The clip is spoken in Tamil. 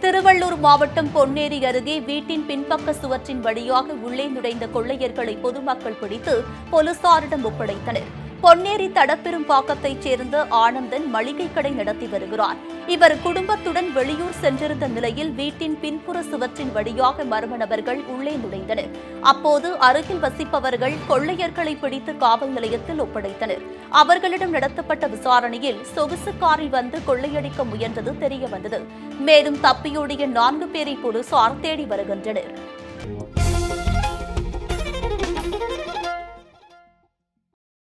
திருவள்ளூர் மாவட்டம் பொன்னேரி அருகே வீட்டின் பின்பக்க சுவற்றின் வழியாக உள்ளே நுழைந்த கொள்ளையர்களை பொதுமக்கள் பிடித்து போலீசாரிடம் ஒப்படைத்தனர் பொன்னேரி தடப்பெரும்பாக்கத்தைச் சேர்ந்த ஆனந்தன் மளிகை கடை நடத்தி வருகிறார் இவர் குடும்பத்துடன் வெளியூர் சென்றிருந்த நிலையில் வீட்டின் பின்புற சுவற்றின் வழியாக மர்ம நபர்கள் உள்ளே நுழைந்தனர் அப்போது அருகில் வசிப்பவர்கள் கொள்ளையர்களை பிடித்து காவல் நிலையத்தில் ஒப்படைத்தனர் அவர்களிடம் நடத்தப்பட்ட விசாரணையில் சொகுசு காரில் வந்து கொள்ளையடிக்க முயன்றது தெரியவந்தது மேலும் தப்பியோடிய நான்கு பேரை போலீசார் தேடி வருகின்றனர்